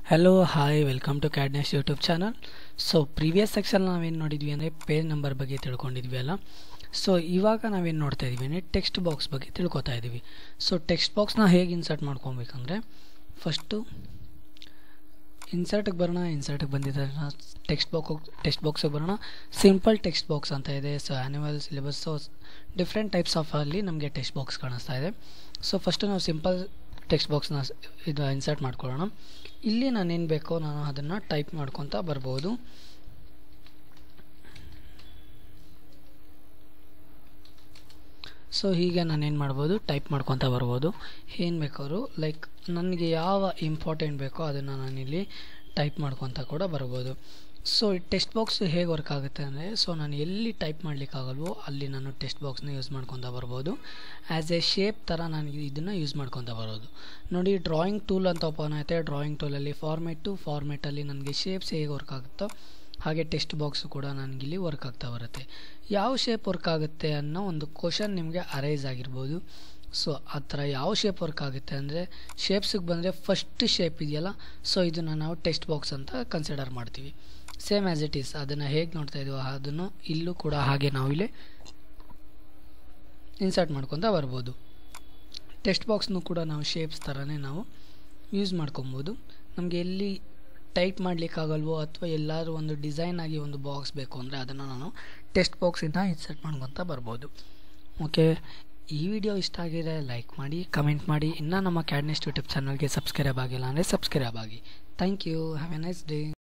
hello hi welcome to ಕ್ಯಾಡ್ನೆಸ್ YouTube channel so previous section ನಾವೇನು ನೋಡಿದ್ವಿ ಅಂದರೆ ಪೇಜ್ ನಂಬರ್ ಬಗ್ಗೆ ತಿಳ್ಕೊಂಡಿದ್ವಿ ಅಲ್ಲ ಸೊ ಇವಾಗ ನಾವೇನು ನೋಡ್ತಾ ಇದ್ದೀವಿ ಅಂದರೆ ಟೆಕ್ಸ್ಟ್ ಬಾಕ್ಸ್ ಬಗ್ಗೆ ತಿಳ್ಕೊತಾ ಇದ್ದೀವಿ ಸೊ ಟೆಕ್ಸ್ಟ್ ಬಾಕ್ಸ್ನ ಹೇಗೆ ಇನ್ಸರ್ಟ್ ಮಾಡ್ಕೊಬೇಕಂದ್ರೆ ಫಸ್ಟು ಇನ್ಸರ್ಟಿಗೆ ಬರೋಣ ಇನ್ಸರ್ಟಿಗೆ ಬಂದಿದ್ದ ಟೆಕ್ಸ್ಟ್ ಬಾಕ್ಸ್ ಟೆಕ್ಸ್ಟ್ ಬಾಕ್ಸಿಗೆ ಬರೋಣ ಸಿಂಪಲ್ ಟೆಕ್ಸ್ಟ್ ಬಾಕ್ಸ್ ಅಂತ ಇದೆ so annual syllabus so different types of ಅಲ್ಲಿ ನಮಗೆ ಟೆಕ್ಸ್ಟ್ ಬಾಕ್ಸ್ ಕಾಣಿಸ್ತಾ ಇದೆ ಸೊ ಫಸ್ಟು ನಾವು ಸಿಂಪಲ್ ಟೆಕ್ಸ್ಟ್ ಬಾಕ್ಸ್ನ ಇದು ಇನ್ಸರ್ಟ್ ಮಾಡ್ಕೊಳ್ಳೋಣ ಇಲ್ಲಿ ನಾನೇನು ಬೇಕೋ ನಾನು ಅದನ್ನು ಟೈಪ್ ಮಾಡ್ಕೊತ ಬರ್ಬೋದು ಸೊ ಹೀಗೆ ನಾನೇನು ಮಾಡ್ಬೋದು ಟೈಪ್ ಮಾಡ್ಕೊತ ಬರ್ಬೋದು ಏನು ಬೇಕಾದ್ರು ಲೈಕ್ ನನಗೆ ಯಾವ ಇಂಪಾರ್ಟೆಂಟ್ ಬೇಕೋ ಅದನ್ನು ನಾನಿಲ್ಲಿ ಟೈಪ್ ಮಾಡ್ಕೊತ ಕೂಡ ಬರ್ಬೋದು ಸೊ ಈ ಟೆಕ್ಸ್ಟ್ ಬಾಕ್ಸ್ ಹೇಗೆ ವರ್ಕ್ ಆಗುತ್ತೆ ಅಂದರೆ ಸೊ ನಾನು ಎಲ್ಲಿ ಟೈಪ್ ಮಾಡಲಿಕ್ಕಾಗಲ್ವೋ ಅಲ್ಲಿ ನಾನು ಟೆಕ್ಸ್ಟ್ ಬಾಕ್ಸ್ನ ಯೂಸ್ ಮಾಡ್ಕೊತ ಬರ್ಬೋದು ಆ್ಯಸ್ ಎ ಶೇಪ್ ಥರ ನಾನು ಇದನ್ನು ಯೂಸ್ ಮಾಡ್ಕೊತ ಬರೋದು ನೋಡಿ ಡ್ರಾಯಿಂಗ್ ಟೂಲ್ ಅಂತ ಓಪನ್ ಆಗುತ್ತೆ ಡ್ರಾಯಿಂಗ್ ಟೂಲಲ್ಲಿ ಫಾರ್ಮೆಟು ಫಾರ್ಮೆಟಲ್ಲಿ ನನಗೆ ಶೇಪ್ಸ್ ಹೇಗೆ ವರ್ಕ್ ಆಗುತ್ತೋ ಹಾಗೆ ಟೆಕ್ಸ್ಟ್ ಬಾಕ್ಸು ಕೂಡ ನನಗಿಲ್ಲಿ ವರ್ಕ್ ಆಗ್ತಾ ಬರುತ್ತೆ ಯಾವ ಶೇಪ್ ವರ್ಕ್ ಆಗುತ್ತೆ ಅನ್ನೋ ಒಂದು ಕ್ವಶನ್ ನಿಮಗೆ ಅರೈಸ್ ಆಗಿರ್ಬೋದು ಸೊ ಆ ಥರ ಯಾವ ಶೇಪ್ ವರ್ಕ್ ಆಗುತ್ತೆ ಅಂದರೆ ಶೇಪ್ಸಿಗೆ ಬಂದರೆ ಫಸ್ಟ್ ಶೇಪ್ ಇದೆಯಲ್ಲ ಸೊ ಇದನ್ನು ನಾವು ಟೆಕ್ಸ್ಟ್ ಬಾಕ್ಸ್ ಅಂತ ಕನ್ಸಿಡರ್ ಮಾಡ್ತೀವಿ ಸೇಮ್ ಆ್ಯಸ್ ಇಟ್ ಈಸ್ ಅದನ್ನು ಹೇಗೆ ನೋಡ್ತಾ ಇದೀವೋ ಅದನ್ನು ಇಲ್ಲೂ ಕೂಡ ಹಾಗೆ ನಾವು ಇಲ್ಲಿ ಇನ್ಸರ್ಟ್ ಮಾಡ್ಕೊತ ಬರ್ಬೋದು ಟೆಕ್ಸ್ಟ್ ಬಾಕ್ಸ್ನು ಕೂಡ ನಾವು ಶೇಪ್ಸ್ ಥರನೇ ನಾವು ಯೂಸ್ ಮಾಡ್ಕೊಬೋದು ನಮಗೆ ಎಲ್ಲಿ ಟೈಪ್ ಮಾಡಲಿಕ್ಕಾಗಲ್ವೋ ಅಥವಾ ಎಲ್ಲಾದರೂ ಒಂದು ಡಿಸೈನ್ ಆಗಿ ಒಂದು ಬಾಕ್ಸ್ ಬೇಕು ಅಂದರೆ ಅದನ್ನು ನಾನು ಟೆಕ್ಸ್ಟ್ ಬಾಕ್ಸಿಂದ ಇನ್ಸರ್ಟ್ ಮಾಡ್ಕೊತ ಬರ್ಬೋದು ಓಕೆ ಈ ವಿಡಿಯೋ ಇಷ್ಟ ಆಗಿದೆ ಲೈಕ್ ಮಾಡಿ ಕಮೆಂಟ್ ಮಾಡಿ ಇನ್ನೂ ನಮ್ಮ ಕ್ಯಾಡ್ನೆಸ್ಟ್ ಯೂಟ್ಯೂಬ್ ಚಾನಲ್ಗೆ ಸಬ್ಸ್ಕ್ರೈಬ್ ಆಗಿಲ್ಲ ಅಂದರೆ ಸಬ್ಸ್ಕ್ರೈಬ್ ಆಗಿ thank you have a nice day